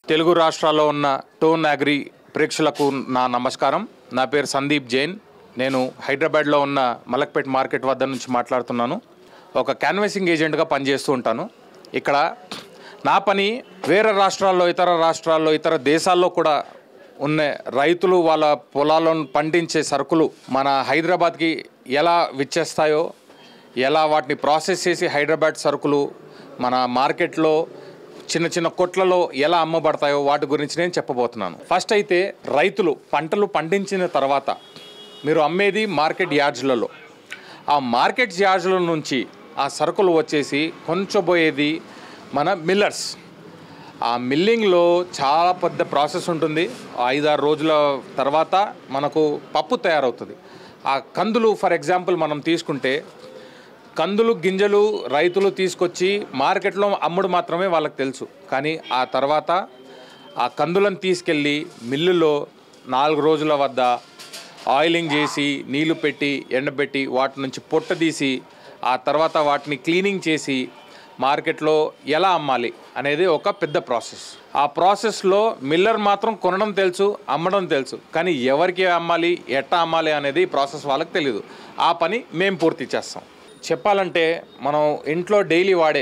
తెలుగు రాష్ట్రాల్లో ఉన్న tone agri ప్రేక్షకులకు నా నమస్కారం నా పేరు సందీప్ జైన్ నేను హైదరాబాద్లో ఉన్న మలక్పేట్ మార్కెట్ వద్ద నుంచి మాట్లాడుతున్నాను ఒక క్యాన్వాసింగ్ ఏజెంట్గా పనిచేస్తూ ఉంటాను ఇక్కడ నా పని వేరే రాష్ట్రాల్లో ఇతర రాష్ట్రాల్లో ఇతర దేశాల్లో కూడా ఉన్న రైతులు వాళ్ళ పొలాల్లో పండించే సరుకులు మన హైదరాబాద్కి ఎలా విచ్చేస్తాయో ఎలా వాటిని ప్రాసెస్ చేసి హైదరాబాద్ సరుకులు మన మార్కెట్లో చిన్న చిన్న కొట్లలో ఎలా అమ్మబడతాయో వాటి గురించి నేను చెప్పబోతున్నాను ఫస్ట్ అయితే రైతులు పంటలు పండించిన తర్వాత మీరు అమ్మేది మార్కెట్ యార్డ్స్లలో ఆ మార్కెట్ యార్డ్స్ల నుంచి ఆ సరుకులు వచ్చేసి కొంచెం పోయేది మన మిల్లర్స్ ఆ మిల్లింగ్లో చాలా పెద్ద ప్రాసెస్ ఉంటుంది ఐదారు రోజుల తర్వాత మనకు పప్పు తయారవుతుంది ఆ కందులు ఫర్ ఎగ్జాంపుల్ మనం తీసుకుంటే కందులు గింజలు రైతులు తీసుకొచ్చి మార్కెట్లో అమ్ముడు మాత్రమే వాళ్ళకి తెలుసు కానీ ఆ తర్వాత ఆ కందులను తీసుకెళ్ళి మిల్లులో నాలుగు రోజుల వద్ద ఆయిలింగ్ చేసి నీళ్లు పెట్టి ఎండబెట్టి వాటి నుంచి పొట్ట తీసి ఆ తర్వాత వాటిని క్లీనింగ్ చేసి మార్కెట్లో ఎలా అమ్మాలి అనేది ఒక పెద్ద ప్రాసెస్ ఆ ప్రాసెస్లో మిల్లర్ మాత్రం కొనడం తెలుసు అమ్మడం తెలుసు కానీ ఎవరికి అమ్మాలి ఎట్టా అమ్మాలి అనేది ఈ ప్రాసెస్ వాళ్ళకి తెలియదు ఆ పని మేము పూర్తి చేస్తాం చెప్పాలంటే మనం ఇంట్లో డైలీ వాడే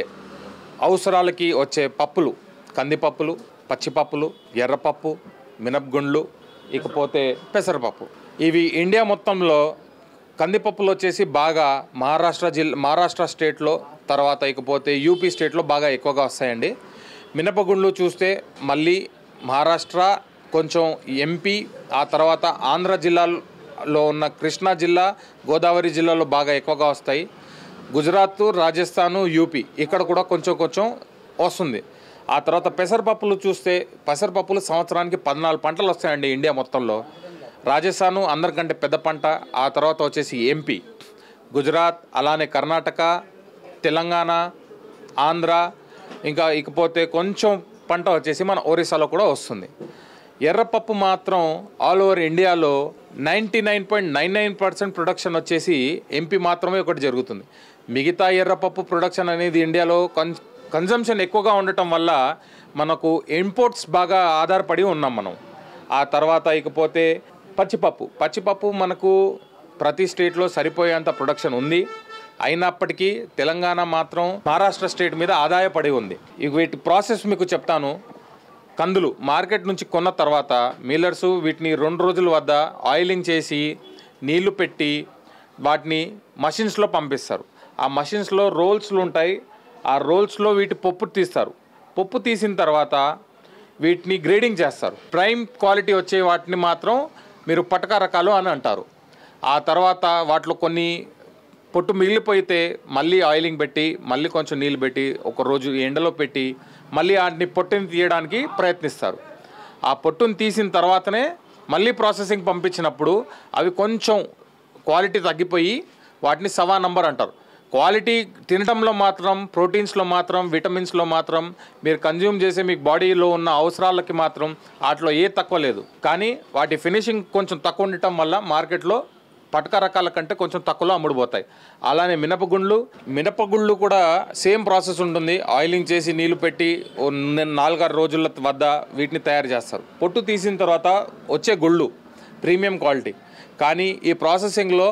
అవసరాలకి వచ్చే పప్పులు కందిపప్పులు పచ్చిపప్పులు ఎర్రపప్పు మినపగుండ్లు ఇకపోతే పెసరపప్పు ఇవి ఇండియా మొత్తంలో కందిపప్పులు వచ్చేసి బాగా మహారాష్ట్ర జిల్లా మహారాష్ట్ర స్టేట్లో తర్వాత ఇకపోతే యూపీ స్టేట్లో బాగా ఎక్కువగా వస్తాయండి మినపగుండ్లు చూస్తే మళ్ళీ మహారాష్ట్ర కొంచెం ఎంపీ ఆ తర్వాత ఆంధ్ర జిల్లాలో ఉన్న కృష్ణా జిల్లా గోదావరి జిల్లాలో బాగా ఎక్కువగా వస్తాయి గుజరాత్ రాజస్థాను యూపీ ఇక్కడ కూడా కొంచెం కొంచెం వస్తుంది ఆ తర్వాత పెసరపప్పులు చూస్తే పెసరపప్పులు సంవత్సరానికి పద్నాలుగు పంటలు వస్తాయండి ఇండియా మొత్తంలో రాజస్థాను అందరికంటే పెద్ద పంట ఆ తర్వాత వచ్చేసి ఎంపీ గుజరాత్ అలానే కర్ణాటక తెలంగాణ ఆంధ్ర ఇంకా ఇకపోతే కొంచెం పంట వచ్చేసి మన ఒరిస్సాలో కూడా వస్తుంది ఎర్రపప్పు మాత్రం ఆల్ ఓవర్ ఇండియాలో ninety nine point nine nine percent production వచ్చేసి ఎంపీ మాత్రమే ఒకటి జరుగుతుంది మిగతా ఎర్రపప్పు ప్రొడక్షన్ అనేది ఇండియాలో కన్ కన్జంప్షన్ ఎక్కువగా ఉండటం వల్ల మనకు ఇంపోర్ట్స్ బాగా ఆధారపడి ఉన్నాం మనం ఆ తర్వాత ఇకపోతే పచ్చిపప్పు పచ్చిపప్పు మనకు ప్రతి స్టేట్లో సరిపోయేంత ప్రొడక్షన్ ఉంది అయినప్పటికీ తెలంగాణ మాత్రం మహారాష్ట్ర స్టేట్ మీద ఆదాయపడి ఉంది ఇక వీటి ప్రాసెస్ మీకు చెప్తాను కందులు మార్కెట్ నుంచి కొన్న తర్వాత మిల్లర్స్ వీటిని రెండు రోజుల వద్ద ఆయిలింగ్ చేసి నీళ్లు పెట్టి వాటిని మషిన్స్లో పంపిస్తారు ఆ మషిన్స్లో రోల్స్లు ఉంటాయి ఆ రోల్స్లో వీటి పప్పు తీస్తారు పప్పు తీసిన తర్వాత వీటిని గ్రేడింగ్ చేస్తారు ప్రైమ్ క్వాలిటీ వచ్చే వాటిని మాత్రం మీరు పటక రకాలు అని అంటారు ఆ తర్వాత వాటిలో కొన్ని పొట్టు మిగిలిపోయితే మళ్ళీ ఆయిలింగ్ పెట్టి మళ్ళీ కొంచెం నీళ్ళు పెట్టి ఒక రోజు ఎండలో పెట్టి మళ్ళీ వాటిని పొట్టుని తీయడానికి ప్రయత్నిస్తారు ఆ పొట్టుని తీసిన తర్వాతనే మళ్ళీ ప్రాసెసింగ్ పంపించినప్పుడు అవి కొంచెం క్వాలిటీ తగ్గిపోయి వాటిని సవా నంబర్ అంటారు క్వాలిటీ తినడంలో మాత్రం ప్రోటీన్స్లో మాత్రం విటమిన్స్లో మాత్రం మీరు కన్జ్యూమ్ చేసే మీ బాడీలో ఉన్న అవసరాలకి మాత్రం వాటిలో ఏ తక్కువ లేదు కానీ వాటి ఫినిషింగ్ కొంచెం తక్కువ ఉండటం వల్ల మార్కెట్లో పటక రకాల కంటే కొంచెం తక్కువలో అమ్ముడుపోతాయి అలానే మినపగుండ్లు మినపగుళ్ళు కూడా సేమ్ ప్రాసెస్ ఉంటుంది ఆయిలింగ్ చేసి నీళ్లు పెట్టి ఓ న- నాలుగారు రోజుల వద్ద వీటిని తయారు చేస్తారు పొట్టు తీసిన తర్వాత వచ్చే గుళ్ళు ప్రీమియం క్వాలిటీ కానీ ఈ ప్రాసెసింగ్లో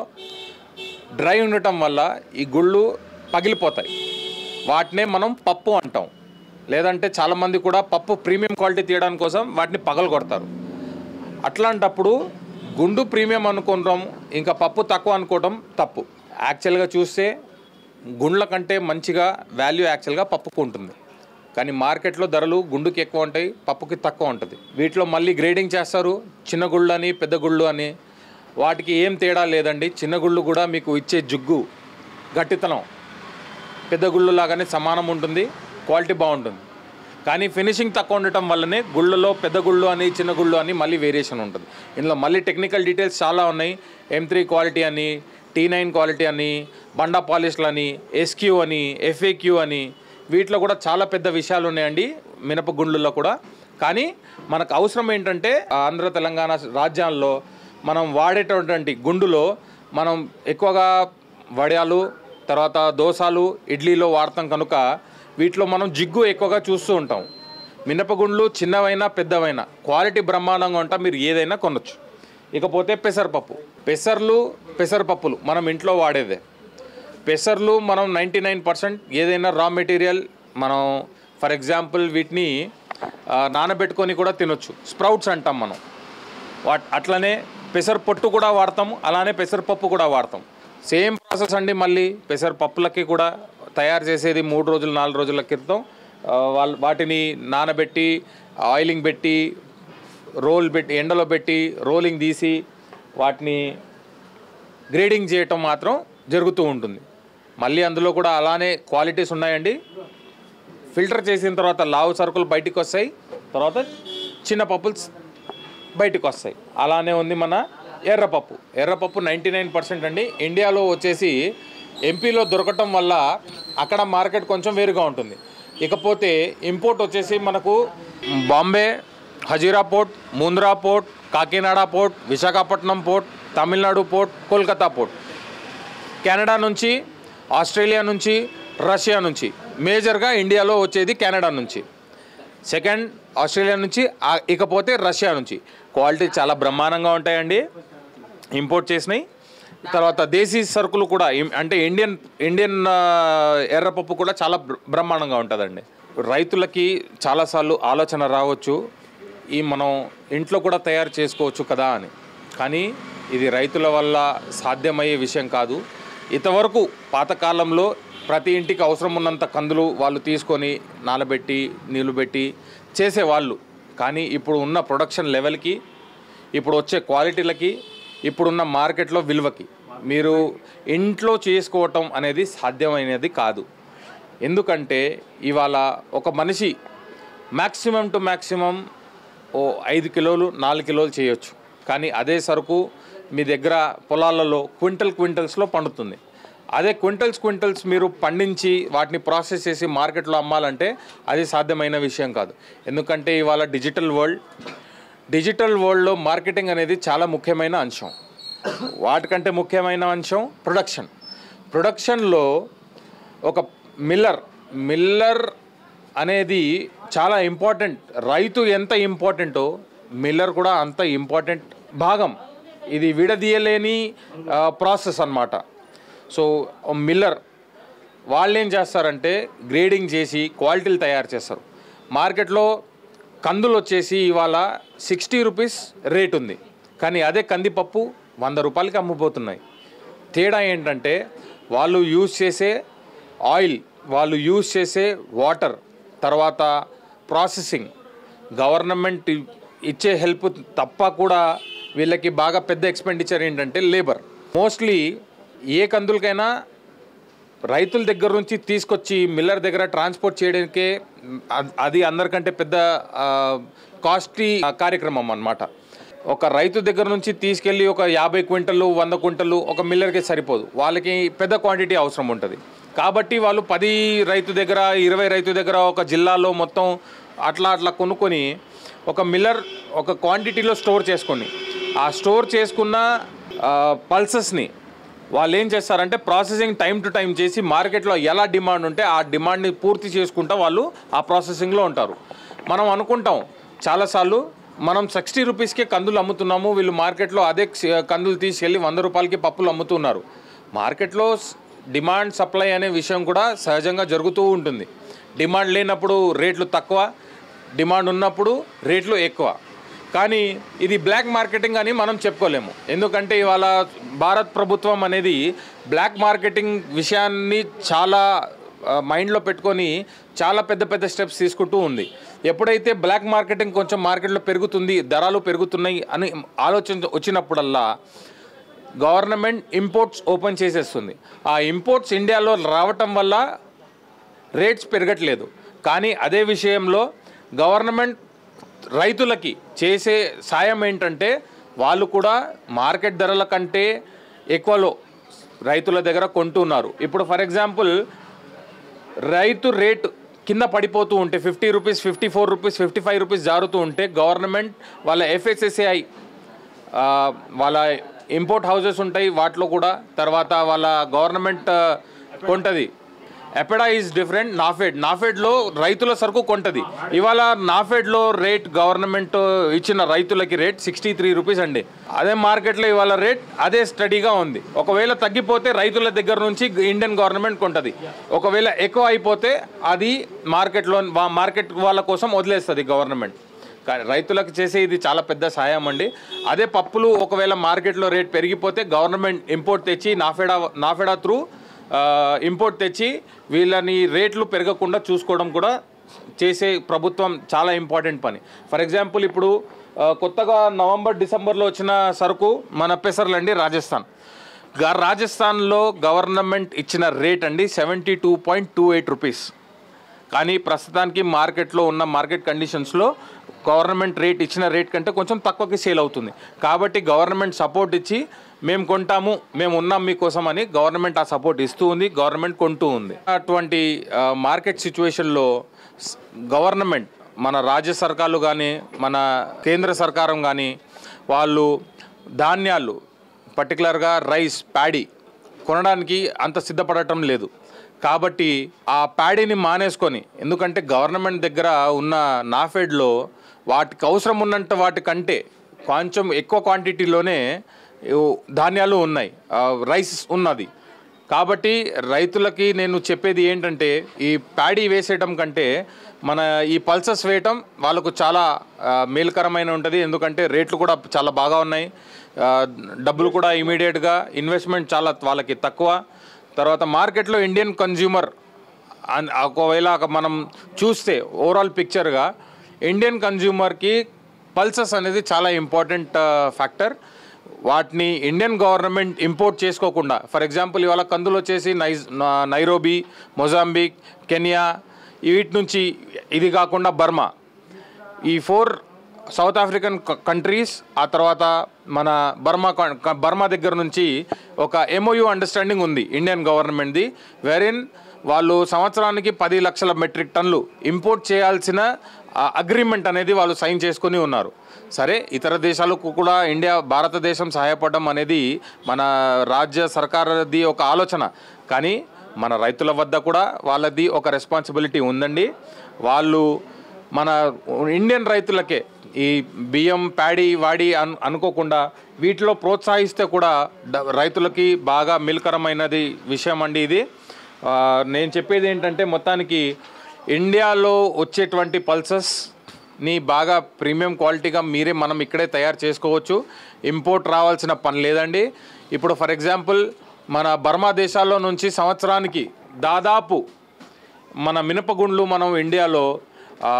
డ్రై ఉండటం వల్ల ఈ గుళ్ళు పగిలిపోతాయి వాటినే మనం పప్పు అంటాం లేదంటే చాలామంది కూడా పప్పు ప్రీమియం క్వాలిటీ తీయడానికి కోసం వాటిని పగలు కొడతారు అట్లాంటప్పుడు గుండు ప్రీమియం అనుకుంటాం ఇంకా పప్పు తక్కువ అనుకోవడం తప్పు యాక్చువల్గా చూస్తే గుండ్ల కంటే మంచిగా వాల్యూ యాక్చువల్గా పప్పుకు ఉంటుంది కానీ మార్కెట్లో ధరలు గుండుకి ఎక్కువ ఉంటాయి పప్పుకి తక్కువ ఉంటుంది వీటిలో మళ్ళీ గ్రేడింగ్ చేస్తారు చిన్న గుళ్ళు అని పెద్ద గుళ్ళు అని వాటికి ఏం తేడా లేదండి చిన్న గుళ్ళు కూడా మీకు ఇచ్చే జుగ్గు గట్టితనం పెద్ద గుళ్ళు లాగానే సమానం ఉంటుంది క్వాలిటీ బాగుంటుంది కానీ ఫినిషింగ్ తక్కువ ఉండటం వల్లనే గుళ్ళలో పెద్ద గుళ్ళు అని చిన్న గుళ్ళు అని మళ్ళీ వేరియేషన్ ఉంటుంది ఇందులో మళ్ళీ టెక్నికల్ డీటెయిల్స్ చాలా ఉన్నాయి ఎం త్రీ క్వాలిటీ అని టీ నైన్ క్వాలిటీ అని బండా పాలిష్లు అని ఎస్క్యూ అని ఎఫ్ఏక్యూ అని వీటిలో కూడా చాలా పెద్ద విషయాలు ఉన్నాయండి మినప గుండ్లలో కూడా కానీ మనకు అవసరం ఏంటంటే ఆంధ్ర తెలంగాణ రాజ్యాల్లో మనం వాడేటటువంటి గుండులో మనం ఎక్కువగా వడియాలు తర్వాత దోసాలు ఇడ్లీలో వాడతాం కనుక వీటిలో మనం జిగ్గు ఎక్కువగా చూస్తూ ఉంటాం మినపగుండ్లు చిన్నవైనా పెద్దవైనా క్వాలిటీ బ్రహ్మాండంగా ఉంటా మీరు ఏదైనా కొనొచ్చు ఇకపోతే పెసరపప్పు పెసర్లు పెసరపప్పులు మనం ఇంట్లో వాడేదే పెసర్లు మనం నైంటీ నైన్ పర్సెంట్ ఏదైనా రా మెటీరియల్ మనం ఫర్ ఎగ్జాంపుల్ వీటిని ఆ, నానబెట్టుకొని కూడా తినొచ్చు స్ప్రౌట్స్ అంటాం మనం వాట్ అట్లనే పెసర పొట్టు కూడా వాడతాం అలానే పెసరపప్పు కూడా వాడతాం సేమ్ ప్రాసెస్ అండి మళ్ళీ పెసరపప్పులకి కూడా తయారు చేసేది మూడు రోజులు నాలుగు రోజుల క్రితం ఆ, వాళ్ళు వాటిని నానబెట్టి ఆయిలింగ్ పెట్టి రోల్ పెట్టి ఎండలో పెట్టి రోలింగ్ తీసి వాటిని గ్రేడింగ్ చేయటం మాత్రం జరుగుతూ ఉంటుంది మళ్ళీ అందులో కూడా అలానే క్వాలిటీస్ ఉన్నాయండి ఫిల్టర్ చేసిన తర్వాత లావు సరుకులు బయటికి వస్తాయి తర్వాత చిన్న పప్పులు స్- బయటికి వస్తాయి అలానే ఉంది మన ఎర్రపప్పు ఎర్రపప్పు నైంటీ నైన్ పర్సెంట్ అండి ఇండియాలో వచ్చేసి ఎంపీలో దొరకటం వల్ల అక్కడ మార్కెట్ కొంచెం వేరుగా ఉంటుంది ఇకపోతే ఇంపోర్ట్ వచ్చేసి మనకు Bombay Hazira port Mundra port Kakinada port Visakhapatnam port Tamil Nadu port Kolkata port Canada నుంచి ఆస్ట్రేలియా నుంచి రష్యా నుంచి మేజర్గా ఇండియాలో వచ్చేది కెనడా నుంచి సెకండ్ ఆస్ట్రేలియా నుంచి ఆ- ఇకపోతే రష్యా నుంచి క్వాలిటీ చాలా బ్రహ్మాండంగా ఉంటాయండి ఇంపోర్ట్ చేసినాయి తర్వాత దేశీ సరుకులు కూడా ఇం- అంటే ఇండియన్ ఇండియన్ ఆ, ఎర్రపప్పు కూడా చాలా బ్ర- బ్రహ్మాండంగా ఉంటుందండి రైతులకి చాలాసార్లు ఆలోచన రావచ్చు ఈ మనం ఇంట్లో కూడా తయారు చేసుకోవచ్చు కదా అని కానీ ఇది రైతుల వల్ల సాధ్యమయ్యే విషయం కాదు ఇంతవరకు పాతకాలంలో ప్రతి ఇంటికి అవసరం ఉన్నంత కందులు వాళ్ళు తీసుకొని నానబెట్టి నీళ్లు పెట్టి చేసేవాళ్ళు కానీ ఇప్పుడు ఉన్న ప్రొడక్షన్ లెవెల్కి ఇప్పుడు వచ్చే క్వాలిటీలకి ఇప్పుడున్న మార్కెట్లో విలువకి మీరు ఇంట్లో చేసుకోవటం అనేది సాధ్యమైనది కాదు ఎందుకంటే ఇవాళ ఒక మనిషి మ్యాక్సిమం టు మ్యాక్సిమం ఓ ఐదు కిలోలు నాలుగు కిలోలు చేయొచ్చు కానీ అదే సరుకు మీ దగ్గర పొలాలలో క్వింటల్ క్వింటల్స్లో పండుతుంది అదే క్వింటల్స్ క్వింటల్స్ మీరు పండించి వాటిని ప్రాసెస్ చేసి మార్కెట్లో అమ్మాలంటే అది సాధ్యమైన విషయం కాదు ఎందుకంటే ఇవాళ డిజిటల్ వరల్డ్ డిజిటల్ వరల్డ్లో మార్కెటింగ్ అనేది చాలా ముఖ్యమైన అంశం వాటికంటే ముఖ్యమైన అంశం ప్రొడక్షన్ ప్రొడక్షన్లో ఒక మిల్లర్ మిల్లర్ అనేది చాలా ఇంపార్టెంట్ రైతు ఎంత ఇంపార్టెంటో మిల్లర్ కూడా అంత ఇంపార్టెంట్ భాగం ఇది విడదీయలేని ప్రాసెస్ అన్నమాట సో మిల్లర్ వాళ్ళు ఏం చేస్తారంటే గ్రేడింగ్ చేసి క్వాలిటీలు తయారు చేస్తారు మార్కెట్లో కందులు వచ్చేసి ఇవాళ సిక్స్టీ రూపీస్ రేట్ ఉంది కానీ అదే కందిపప్పు వంద రూపాయలకి అమ్ముపోతున్నాయి తేడా ఏంటంటే వాళ్ళు యూజ్ చేసే ఆయిల్ వాళ్ళు యూజ్ చేసే వాటర్ తర్వాత ప్రాసెసింగ్ గవర్నమెంట్ ఇచ్చే హెల్ప్ తప్ప కూడా వీళ్ళకి బాగా పెద్ద ఎక్స్పెండిచర్ ఏంటంటే లేబర్ మోస్ట్లీ ఏ కందులకైనా రైతుల దగ్గర నుంచి తీసుకొచ్చి మిల్లర్ దగ్గర ట్రాన్స్పోర్ట్ చేయడానికే అ- అది అందరికంటే పెద్ద కాస్ట్లీ కార్యక్రమం అన్నమాట ఒక రైతు దగ్గర నుంచి తీసుకెళ్ళి ఒక యాభై క్వింటలు వంద క్వింటలు ఒక మిల్లర్కి సరిపోదు వాళ్ళకి పెద్ద క్వాంటిటీ అవసరం ఉంటుంది కాబట్టి వాళ్ళు పది రైతు దగ్గర ఇరవై రైతు దగ్గర ఒక జిల్లాలో మొత్తం అట్లా అట్లా కొనుక్కొని ఒక మిల్లర్ ఒక క్వాంటిటీలో స్టోర్ చేసుకొని ఆ స్టోర్ చేసుకున్న పల్సెస్ని వాళ్ళు ఏం చేస్తారంటే ప్రాసెసింగ్ టైం టు టైం చేసి మార్కెట్లో ఎలా డిమాండ్ ఉంటే ఆ డిమాండ్ని పూర్తి చేసుకుంటా వాళ్ళు ఆ ప్రాసెసింగ్లో ఉంటారు మనం అనుకుంటాం చాలాసార్లు మనం సిక్స్టీ రూపీస్కే కందులు అమ్ముతున్నాము వీళ్ళు మార్కెట్లో అదే క్ష- కందులు తీసుకెళ్ళి వంద రూపాయలకి పప్పులు అమ్ముతున్నారు మార్కెట్లో స్- డిమాండ్ సప్లై అనే విషయం కూడా సహజంగా జరుగుతూ ఉంటుంది డిమాండ్ లేనప్పుడు రేట్లు తక్కువ డిమాండ్ ఉన్నప్పుడు రేట్లు ఎక్కువ కానీ ఇది బ్లాక్ మార్కెటింగ్ అని మనం చెప్పుకోలేము ఎందుకంటే ఇవాళ భారత్ ప్రభుత్వం అనేది బ్లాక్ మార్కెటింగ్ విషయాన్ని చాలా ఆ, మైండ్లో పెట్టుకొని చాలా పెద్ద పెద్ద స్టెప్స్ తీసుకుంటూ ఉంది ఎప్పుడైతే బ్లాక్ మార్కెటింగ్ కొంచెం మార్కెట్లో పెరుగుతుంది ధరలు పెరుగుతున్నాయి అని ఆలోచన వచ్చినప్పుడల్లా గవర్నమెంట్ ఇంపోర్ట్స్ ఓపెన్ చేసేస్తుంది ఆ ఇంపోర్ట్స్ ఇండియాలో రావటం వల్ల రేట్స్ పెరగట్లేదు కానీ అదే విషయంలో గవర్నమెంట్ రైతులకి చేసే సాయం ఏంటంటే వాళ్ళు కూడా మార్కెట్ ధరల కంటే ఎక్కువలో రైతుల దగ్గర కొంటున్నారు ఇప్పుడు ఫర్ ఎగ్జాంపుల్ రైతు రేట్ కింద పడిపోతూ ఉంటే fifty rupees fifty four rupees fifty five rupees జారుతూ ఉంటే గవర్నమెంట్ వాళ్ళ ఎఫ్ఎస్ఎస్ఏఐ వాళ్ళ ఇంపోర్ట్ హౌసెస్ ఉంటాయి వాటిలో కూడా తర్వాత వాళ్ళ గవర్నమెంట్ కొంటది ఎపెడా ఈజ్ డిఫరెంట్ నాఫెడ్ నాఫెడ్లో రైతుల సరుకు కొంటది ఇవాళ నాఫెడ్లో రేట్ గవర్నమెంట్ ఇచ్చిన రైతులకి రేట్ సిక్స్టీ త్రీ రూపీస్ అండి అదే మార్కెట్లో ఇవాళ రేట్ అదే స్టడీగా ఉంది ఒకవేళ తగ్గిపోతే రైతుల దగ్గర నుంచి ఇండియన్ గవర్నమెంట్ కొంటది ఒకవేళ ఎక్కువ అయిపోతే అది మార్కెట్లో మార్కెట్ వాళ్ళ కోసం వదిలేస్తుంది గవర్నమెంట్ కానీ రైతులకు చేసే ఇది చాలా పెద్ద సాయం అండి అదే పప్పులు ఒకవేళ మార్కెట్లో రేట్ పెరిగిపోతే గవర్నమెంట్ ఇంపోర్ట్ తెచ్చి నాఫెడా నాఫెడా త్రూ ఇంపోర్ట్ తెచ్చి వీళ్ళని రేట్లు పెరగకుండా చూసుకోవడం కూడా చేసే ప్రభుత్వం చాలా ఇంపార్టెంట్ పని ఫర్ ఎగ్జాంపుల్ ఇప్పుడు ఆ, కొత్తగా నవంబర్ డిసెంబర్లో వచ్చిన సరుకు మన పెసర్లండి రాజస్థాన్ గా- రాజస్థాన్లో గవర్నమెంట్ ఇచ్చిన రేట్ అండి seventy two point two eight rupees కానీ ప్రస్తుతానికి మార్కెట్లో ఉన్న మార్కెట్ కండిషన్స్లో గవర్నమెంట్ రేట్ ఇచ్చిన రేట్ కంటే కొంచెం తక్కువకి సేల్ అవుతుంది కాబట్టి గవర్నమెంట్ సపోర్ట్ ఇచ్చి మేము కొంటాము మేము ఉన్నాం మీకోసం అని గవర్నమెంట్ ఆ సపోర్ట్ ఇస్తూ ఉంది గవర్నమెంట్ కొంటూ ఉంది అటువంటి ఆ, మార్కెట్ సిచ్యువేషన్లో స్- గవర్నమెంట్ మన రాజ్య సర్కార్లు కానీ మన కేంద్ర సర్కారం కానీ వాళ్ళు ధాన్యాలు పర్టికులర్గా రైస్ ప్యాడీ కొనడానికి అంత సిద్ధపడటం లేదు కాబట్టి ఆ ప్యాడీని మానేసుకొని ఎందుకంటే గవర్నమెంట్ దగ్గర ఉన్న నాఫెడ్లో వాటికి అవసరం ఉన్నంత వాటికంటే కొంచెం ఎక్కువ క్వాంటిటీలోనే ఇవ్ ధాన్యాలు ఉన్నాయి ఆ, రైస్ ఉన్నది కాబట్టి రైతులకి నేను చెప్పేది ఏంటంటే ఈ ప్యాడీ వేసేయటం కంటే మన ఈ పల్సస్ వేయటం వాళ్ళకు చాలా ఆ, మేలుకరమైన ఉంటుంది ఎందుకంటే రేట్లు కూడా చాలా బాగా ఉన్నాయి ఆ, డబ్బులు కూడా ఇమీడియట్గా ఇన్వెస్ట్మెంట్ చాలా వాళ్ళకి తక్కువ తర్వాత మార్కెట్లో ఇండియన్ కన్జ్యూమర్ అన్- ఒకవేళ మనం చూస్తే ఓవరాల్ పిక్చర్గా ఇండియన్ కన్జ్యూమర్కి పల్సస్ అనేది చాలా ఇంపార్టెంట్ ఫ్యాక్టర్ వాటిని ఇండియన్ గవర్నమెంట్ ఇంపోర్ట్ చేసుకోకుండా ఫర్ ఎగ్జాంపుల్ ఇవాళ కందులు వచ్చేసి నైజ్ నా- నైరోబీ మొజాంబిక్ కెనియా వీటి నుంచి ఇది కాకుండా బర్మా ఈ ఫోర్ సౌత్ ఆఫ్రికన్ కంట్రీస్ ఆ తర్వాత మన బర్మా కం- క- బర్మా దగ్గర నుంచి ఒక ఎంఓయూ అండర్స్టాండింగ్ ఉంది ఇండియన్ గవర్నమెంట్ది వెరిన్ వాళ్ళు సంవత్సరానికి పది లక్షల మెట్రిక్ టన్లు ఇంపోర్ట్ చేయాల్సిన అగ్రిమెంట్ అనేది వాళ్ళు సైన్ చేసుకొని ఉన్నారు సరే ఇతర దేశాలకు కూడా ఇండియా భారతదేశం సహాయపడడం అనేది మన రాజ్య సర్కారది ఒక ఆలోచన కానీ మన రైతుల వద్ద కూడా వాళ్ళది ఒక రెస్పాన్సిబిలిటీ ఉందండి వాళ్ళు మన ఇండియన్ రైతులకే ఈ బియ్యం ప్యాడీ వాడి అను అనుకోకుండా వీటిలో ప్రోత్సహిస్తే కూడా డ- రైతులకి బాగా మిల్కరమైనది విషయం అండి ఇది ఆ, నేను చెప్పేది ఏంటంటే మొత్తానికి ఇండియాలో వచ్చేటువంటి పల్సెస్ని బాగా ప్రీమియం క్వాలిటీగా మీరే మనం ఇక్కడే తయారు చేసుకోవచ్చు ఇంపోర్ట్ రావాల్సిన పని లేదండి ఇప్పుడు ఫర్ ఎగ్జాంపుల్ మన బర్మా దేశాల్లో నుంచి సంవత్సరానికి దాదాపు మన మినపగుండ్లు మనం ఇండియాలో ఆ,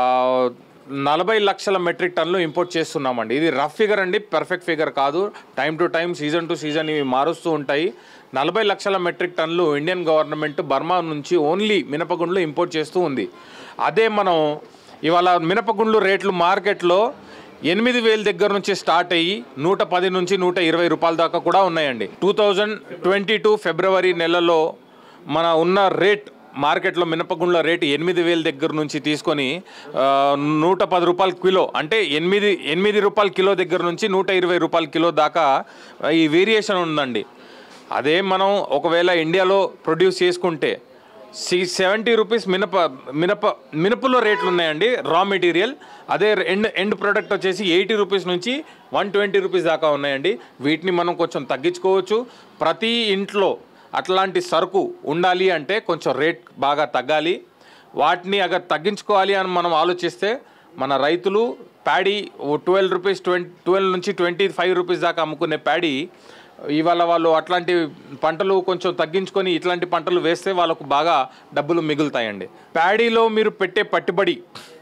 నలభై లక్షల మెట్రిక్ టన్నులు ఇంపోర్ట్ చేస్తున్నామండి ఇది రఫ్ ఫిగర్ అండి పర్ఫెక్ట్ ఫిగర్ కాదు time to time season to season ఇవి మారుస్తూ ఉంటాయి నలభై లక్షల మెట్రిక్ టన్నులు ఇండియన్ గవర్నమెంట్ బర్మా నుంచి ఓన్లీ మినపగుండ్లు ఇంపోర్ట్ చేస్తూ ఉంది అదే మనం ఇవాళ మినపగుండ్లు రేట్లు మార్కెట్లో ఎనిమిది వేల దగ్గర నుంచి స్టార్ట్ అయ్యి నూట పది నుంచి నూట ఇరవై రూపాయల దాకా కూడా ఉన్నాయండి two thousand twenty two February నెలలో మన ఉన్న రేట్ మార్కెట్లో మినపగుండ్ల రేటు ఎనిమిది వేల దగ్గర నుంచి తీసుకొని ఆ, నూట పది రూపాయల కిలో అంటే ఎనిమిది ఎనిమిది రూపాయల కిలో దగ్గర నుంచి నూట ఇరవై రూపాయల కిలో దాకా ఈ వేరియేషన్ ఉందండి అదే మనం ఒకవేళ ఇండియాలో ప్రొడ్యూస్ చేసుకుంటే సి సెవెంటీ రూపీస్ మినప మినప మినపలో రేట్లు ఉన్నాయండి రా మెటీరియల్ అదే ఎండ్ ఎండ్ ప్రోడక్ట్ వచ్చేసి ఎయిటీ రూపీస్ నుంచి వన్ ట్వంటీ రూపీస్ దాకా ఉన్నాయండి వీటిని మనం కొంచెం తగ్గించుకోవచ్చు ప్రతి ఇంట్లో అట్లాంటి సరుకు ఉండాలి అంటే కొంచెం రేట్ బాగా తగ్గాలి వాటిని అగర్ తగ్గించుకోవాలి అని మనం ఆలోచిస్తే మన రైతులు paddy twelve rupees twenty twelve నుంచి ట్వంటీ ఫైవ్ రూపీస్ దాకా అమ్ముకునే ప్యాడీ ఇవాళ వాళ్ళు అట్లాంటి పంటలు కొంచెం తగ్గించుకొని ఇట్లాంటి పంటలు వేస్తే వాళ్ళకు బాగా డబ్బులు మిగులుతాయండి ప్యాడీలో మీరు పెట్టే పెట్టుబడి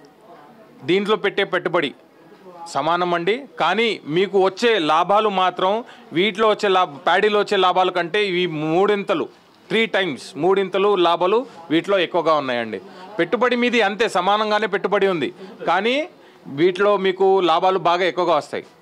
దీంట్లో పెట్టే పెట్టుబడి సమానం అండి కానీ మీకు వచ్చే లాభాలు మాత్రం వీటిలో వచ్చే లాభ ప్యాడీలో వచ్చే లాభాల కంటే ఇవి మూడింతలు త్రీ టైమ్స్ మూడింతలు లాభాలు వీటిలో ఎక్కువగా ఉన్నాయండి పెట్టుబడి మీది అంతే సమానంగానే పెట్టుబడి ఉంది కానీ వీటిలో మీకు లాభాలు బాగా ఎక్కువగా వస్తాయి